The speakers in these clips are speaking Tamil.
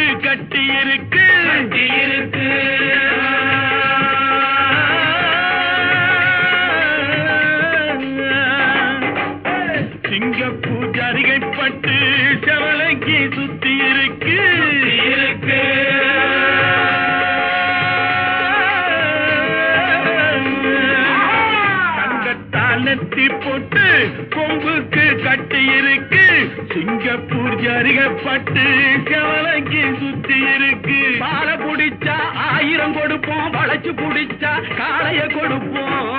கட்டி இருக்கு இருக்கு சிங்கப்பூர் ஜரிகைப்பட்டு செவலைக்கு சுத்தி இருக்கு இருக்கு தங்கத்தால் நெத்தி போட்டு கொம்புக்கு கட்டி இருக்கு சிங்கப்பூர் ஜரிகைப்பட்டு செவலைக்கு சுத்தி இருக்கு பால குடிச்சா ஆயிரம் கொடுப்போம் வளைச்சு குடிச்சா காளைய கொடுப்போம்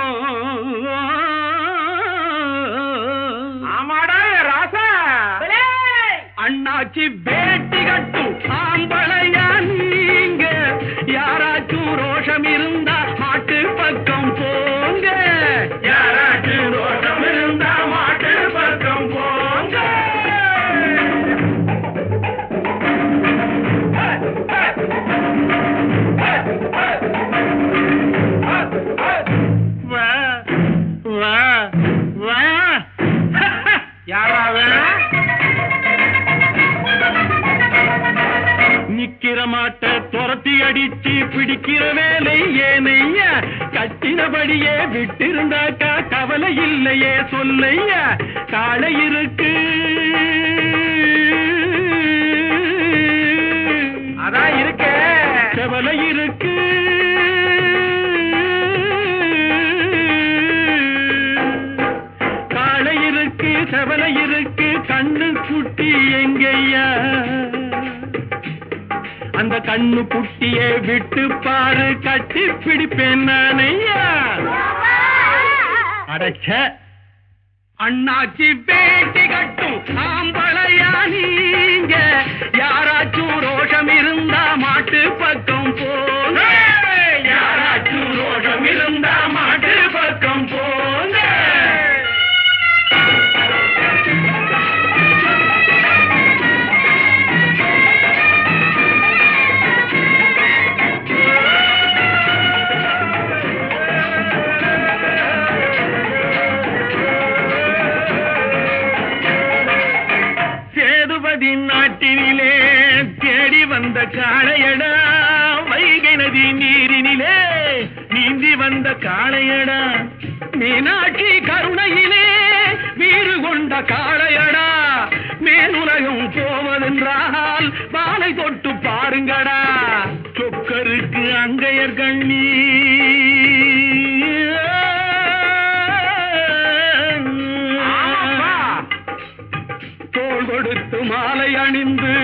ஆமாடா ராசா அண்ணாச்சி வேட்டி கட்டும் ஆம்பளையா நீங்க யாராச்சும் ரோஷம் இருந்தா மாட்டு பக்கம் போங்க யாராச்சும் ரோஷம் இருந்தா மாட்டு பக்கம் போங்க வா வா வா யாராவது நிக்கிற மாட்ட துரத்தி அடிச்சு பிடிக்கிற வேலை ஏனையா கட்டினபடியே விட்டிருந்தாக்கா கவலை இல்லையே சொல்லையா காளை இருக்கு அதான் இருக்க கவலை இருக்கு காளை இருக்கு செவலை இருக்கு கண்ணு குட்டி எங்கய்யா அந்த கண்ணு குட்டியை விட்டு பாரு கட்டி பிடிப்பேன் நானையா அடைச்ச அண்ணாச்சி பேட்டி கட்டும் ஆம்பளையா நீங்க யாராச்சும் ரோஷம் இருந்தா மாட்டு பக்கம் போங்க யாராச்சும் ரோஷம் இருந்தா மாட்டு பக்கம் போங்க சேதுபதி நாட்டினிலே தேடி வந்த காளையடா வைகை நதி நீரினிலே நீந்தி வந்த காளையடா மீனாட்சி கருணையிலே வீறு கொண்ட காளையடா மேலுலகம் போவதென்றால் பாலை தொட்டு பாருங்கடா சொக்கருக்கு அங்கையர் கண்ணி ஆமாப்பா. தோள் கொடுத்து மாலை அணிந்து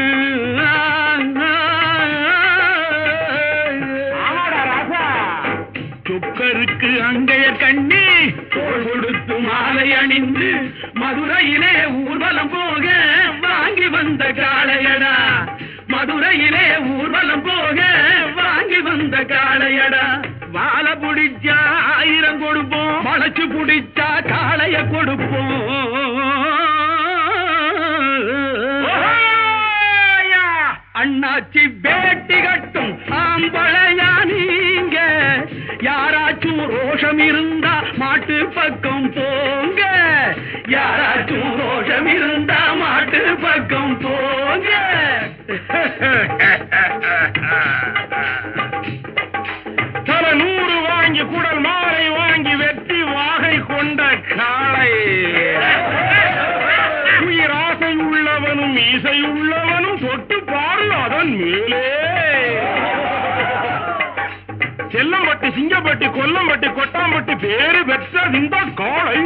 ஆமாடா ராசா சொக்கருக்கு அங்கைய கண்ணி தோள் கொடுத்து மாலை அணிந்து மதுரையிலே ஊர்வலம் போக வாங்கி வந்த காளையடா மதுரையிலே ஊர்வலம் போக வாங்கி வந்த காளையடா வாழை புடிச்சா ஆயிரம் கொடுப்போம் வளைச்சு புடிச்சா காளைய கொடுப்போம் ஓஹோயா! அண்ணாச்சி பேட்டி கட்டும் ஆம்பளையா நீங்க யாராச்சும் ரோஷம் இருந்தா மாட்டு பக்கம் போங்க யாராச்சும் ரோஷம் இருந்தா மாட்டு பக்கம் போங்க தல நூறு வாங்கி குடல் மாலை வாங்கி வெட்டி வாகை கொண்ட காளை உயிராசை உள்ளவனும் இசை உள்ளவனும் தொட்டு பாரு அதன் மேலே செல்லம்பட்டி சிங்கப்பட்டி கொல்லம்பட்டி கொட்டாம்பட்டி பேரு பெற்ற இந்த காளை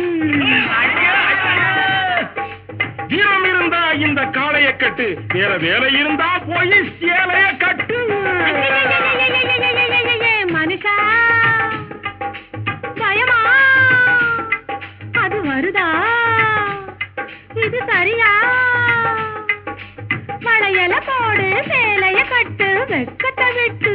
வீரம் இருந்தா இந்த காளைய கட்டு வேற வேலை இருந்தா போய் சேலைய கட்டு மனுஷா பயமா அது வருதா இது சரியா வளையல போடு சேலைய கட்டு வெக்கத்தை விட்டு